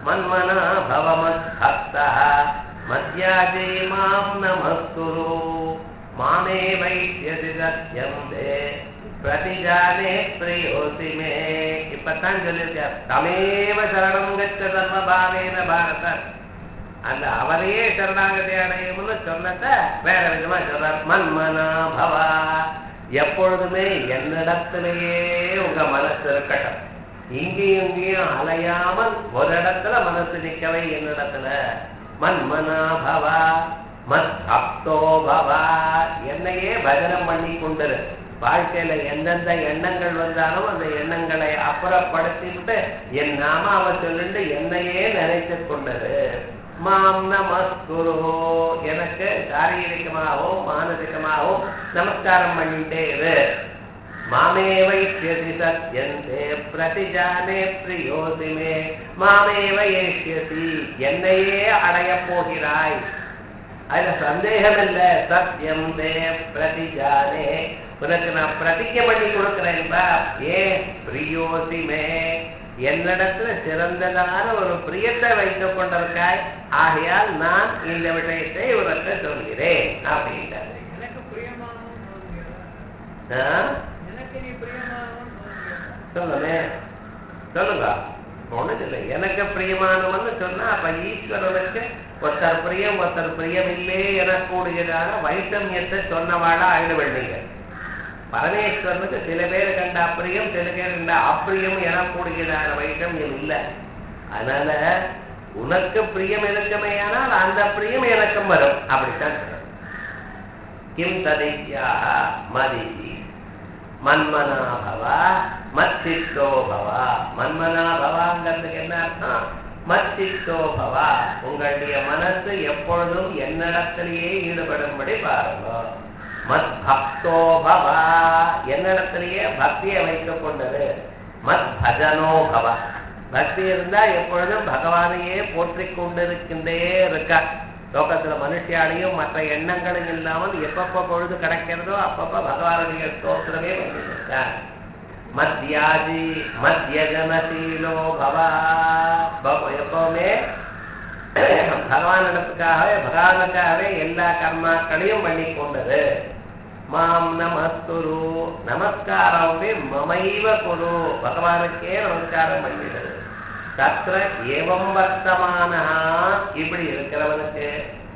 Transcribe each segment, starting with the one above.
மன்மனா பவமத்பக்தா மத்யாஜே மாம் நமஸ்குரு மாமே வைத்தியதி சத்யம் தே பிரதிஜானே பிரியோசி மே இப்பத்தான் சொல்லியிருக்கார் தமேவ சரணம் கச்ச தர்ம பாவேன பாரத அந்த அவரையே சரணாகதி அடையும்னு சொன்னத வேற விதமா சொல்றார் மன்மனா பவா எப்பொழுதுமே என்னிடத்திலேயே உங்க மனசு இருக்கட்டும் இங்கேயும் இங்கேயும் அலையாமல் ஒரு இடத்துல மனசு நிக்கவை என்னிடத்துல மன்மனா பவா மத் அப்தோ பவா என்னையே பஜனம் பண்ணி கொண்டிரு வாழ்க்கையில எந்தெந்த எண்ணங்கள் வந்தாலும் அந்த எண்ணங்களை அப்புறப்படுத்திவிட்டு என் நாமாவை சொல்லிட்டு என்னையே நினைத்து கொண்டது மாம் நமஸ்குரு எனக்கு சாரீரிகமாகவும் மானசிகமாகவும் நமஸ்காரம் பண்ணிட்டே இரு மாமே வைஷ்யசி சத்யந்தே பிரதிஜானே பிரியோசி மே மாமேவ ஏஷ்யசி என்னையே அடையப் போகிறாய் அதுல சந்தேகம் இல்ல சத்தியம் தே பிரதிஜானே உனக்கு நான் பிரதிஜை பண்ணி கொடுக்கிறேன்பா ஏ பிரியோசி மே என்னிடத்துல சிறந்ததான ஒரு பிரியத்தை வைத்துக் கொண்டிருக்காய் ஆகையால் நான் இந்த விஷயத்தை உனக்கு சொல்கிறேன் அப்படின்ட்டாரு எனக்கு பிரியமானவன் ஆ? எனக்கு நீ பிரியமானவன் சொல்லுங்க சொல்லுங்க ஒண்ணும் இல்லை எனக்கு பிரியமானவன்னு சொன்னா அப்ப ஈஸ்வரனுக்கு ஒருத்தர் பிரியம் ஒருத்தர் பிரியம் இல்லே எனக்கூடியதான வைஷமியத்தை சொன்னவாடா ஆயிடுவேன் நீங்க பரமேஸ்வரனுக்கு சில பேர் கண்ட அப்பிரியம் சில பேர் கண்ட அப்பிரியம் எனக்கூடியதான வைஷமியம் இல்லை அதனால உனக்கு பிரியம் இருக்குமேயானால் அந்த பிரியம் எனக்கும் வரும் அப்படித்தான் சொல்லணும். கிம் ததித்யாக மதிதி மன்மனா பவா மச்சித்தோ பவா மன்மனா பவாங்கிறதுக்கு என்ன அர்த்தம் மச்சித்தோ பவா உங்களுடைய மனசு எப்பொழுதும் என்னிடத்திலேயே ஈடுபடும்படி பாருங்க மத் பக்தோ பவா என்னிடத்திலேயே பக்தியை வைத்துக் கொண்டது மத் பஜனோ பவா பக்தி இருந்தா எப்பொழுதும் பகவானையே போற்றிக் கொண்டிருக்கின்றே இருக்கா லோகத்துல மனுஷியாலையும் மற்ற எண்ணங்களும் இல்லாமல் எப்பப்ப பொழுது கிடைக்கிறதோ அப்பப்ப பகவானுடைய ஸ்தோத்திரமே பண்ணிருக்கார் மத்தியாதி மத்தியஜனசீலோ பவா பவ- எப்பவுமே பகவானிடத்துக்காகவே பகவானுக்காகவே எல்லா கர்மாக்களையும் பண்ணி கொண்டது மாம் நமஸ்குரு நமஸ்காரம் மமைவ குரு பகவானுக்கே நமஸ்காரம் பண்ணிடுது தத்ர ஏவம் வர்த்தமான இப்படி இருக்கிறவனுக்கு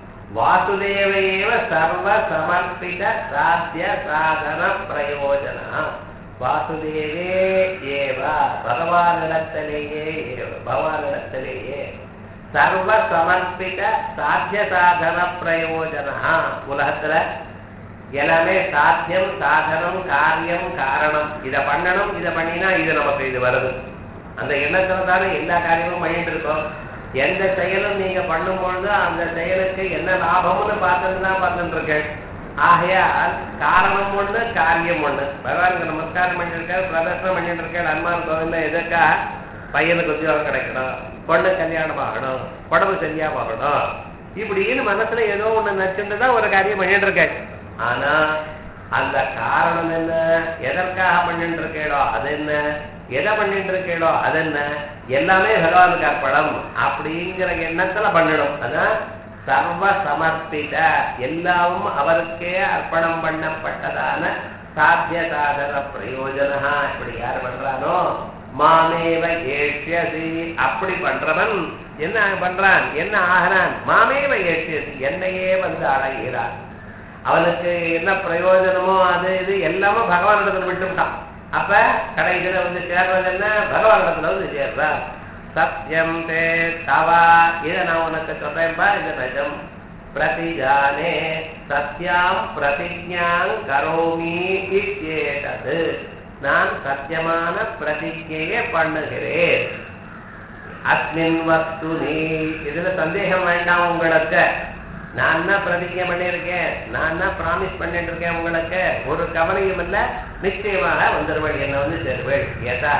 வாசுதேவையேவ சர்வ சமர்ப்பித சாத்திய சாதன பிரயோஜன வாசுதேவே ஏவ பகவானிடத்திலேயே ஏவ பகவானிடத்திலேயே சர்வ சமர்ப்பித சாத்திய சாதன பிரயோஜன உலகத்துல எல்லாமே சாத்தியம் சாதனம் காரியம் காரணம் இதை பண்ணணும் இதை பண்ணினா இது நமக்கு இது வருது அந்த எண்ணத்துல தானே எல்லா காரியமும் பண்ணிட்டு இருக்கோம் எந்த செயலும் நீங்க பண்ணும் பொழுது அந்த செயலுக்கு என்ன லாபம்னு பார்த்துட்டு தான் பார்த்துட்டு இருக்கேன் ஆகையால் காரணம் ஒண்ணு காரியம் ஒண்ணு பகவானுக்கு நமஸ்காரம் பண்ணிருக்காரு பிரதர்ஷனம் பண்ணிட்டு இருக்காரு அன்பான் கோவில்ல எதுக்கா பையனுக்கு உத்தியோகம் கிடைக்கணும் பொண்ணு கல்யாணம் ஆகணும் உடம்பு சரியா போகணும் இப்படின்னு மனசுல ஏதோ ஒண்ணு நச்சுட்டு தான் ஒரு காரியம் பண்ணிட்டு இருக்கேன் ஆனா அந்த காரணம் என்ன எதற்காக பண்ணிட்டு இருக்கேளோ அது என்ன எதை பண்ணிட்டு இருக்கேளோ அது என்ன எல்லாமே பகவானுக்கு அர்ப்பணம் அப்படிங்கிற எண்ணத்துல பண்ணணும் அதான் சர்வ சமர்ப்பித எல்லாமும் அவருக்கே அர்ப்பணம் பண்ணப்பட்டதான சாத்திய சாதன பிரயோஜனா இப்படி யார் பண்றானோ மாமேவ ஏஷ்யசி அப்படி பண்றவன் என்ன பண்றான் என்ன ஆகிறான் மாமேவ ஏஷ்யசி என்னையே வந்து அடைகிறான் அவனுக்கு என்ன பிரயோஜனமோ அது இது எல்லாமே பகவானிடத்துல விட்டுவிட்டான் அப்ப கடைசியில வந்து சேர்றது என்ன பகவானிடத்துல வந்து சேர்றான் சத்தியம் தே தவா இதை நான் உனக்கு சொல்றேன்பா இது நிஜம் பிரதிஜானே சத்யாம் பிரதிஜாங் கரோமி இத்யேதது நான் சத்தியமான பிரதிஜையை பண்ணுகிறேன் அஸ்மின் வஸ்துனி இதுல சந்தேகம் வேண்டாம் உங்களுக்கு நான் என்ன பிரதிஜை பண்ணியிருக்கேன் நான் என்ன ப்ராமிஸ் பண்ணிட்டு இருக்கேன் உங்களுக்கு ஒரு கவலையும் இல்ல நிச்சயமாக வந்துருவள் என்ன வந்து சேருவள் எதா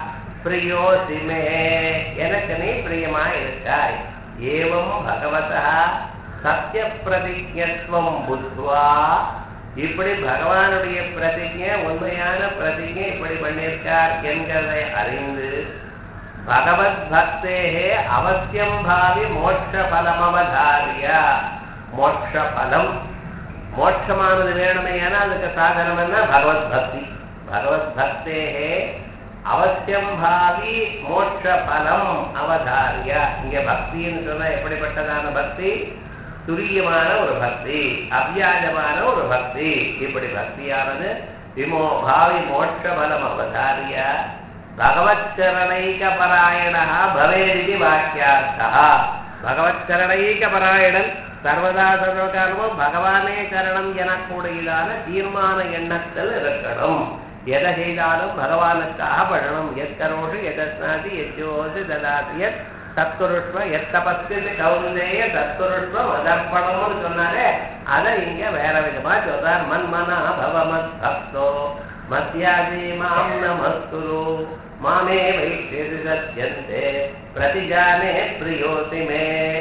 பிரியோசிமே எனக்கு நீ பிரியமா இருக்காய் ஏவம் பகவதா சத்திய பிரதிஜத்துவம் புத்வா இப்படி பகவானுடைய பிரதிஜை உண்மையான பிரதிஜை இப்படி பண்ணியிருக்கார் என்கிறதை அறிந்து பகவத்பக்தேः அவசியம் பாவி மோட்சபலமவதாரிய மோட்சபலம் மோட்சமானது வேணுமே ஏன்னா அதுக்கு சாதனம் என்ன பகவத் பக்தி பகவத் பக்தேகே அவசியம் பாவி மோட்ச பலம் அவதாரிய இங்க பக்தின்னு சொன்னா எப்படிப்பட்டதான பக்தி துரியமான ஒரு பக்தி அவ்வியாஜமான ஒரு பக்தி இப்படி பக்தியானது விமோ பாவி மோட்ச பலம் அவதாரிய பகவச்சரணைக பராயணா பவேதி வாக்கியார்த்தா பகவச்சரணைக பராயணன் சர்வதா சர்வகாலமும் பகவானே சரணம் எனக்கூடியதான தீர்மான எண்ணத்தில் இருக்கணும் எதை செய்தாலும் பகவானுக்காக பண்ணணும் எத்தரோஷு எதஸ்னாதி எஜோது ததாதி எத் தத்துருஷ்வ எத்தபஸ்து கௌந்தேய தத்துருஷ்வ மதர்ப்பணம்னு சொன்னாரே அதை இங்க வேற விதமா சொல்றார் மன்மனா பவமத் பக்தோ மத்தியாதி மாம் நமஸ்குரு மாமே வைத்தியது சத்யந்தே பிரதிஜானே பிரியோசி மே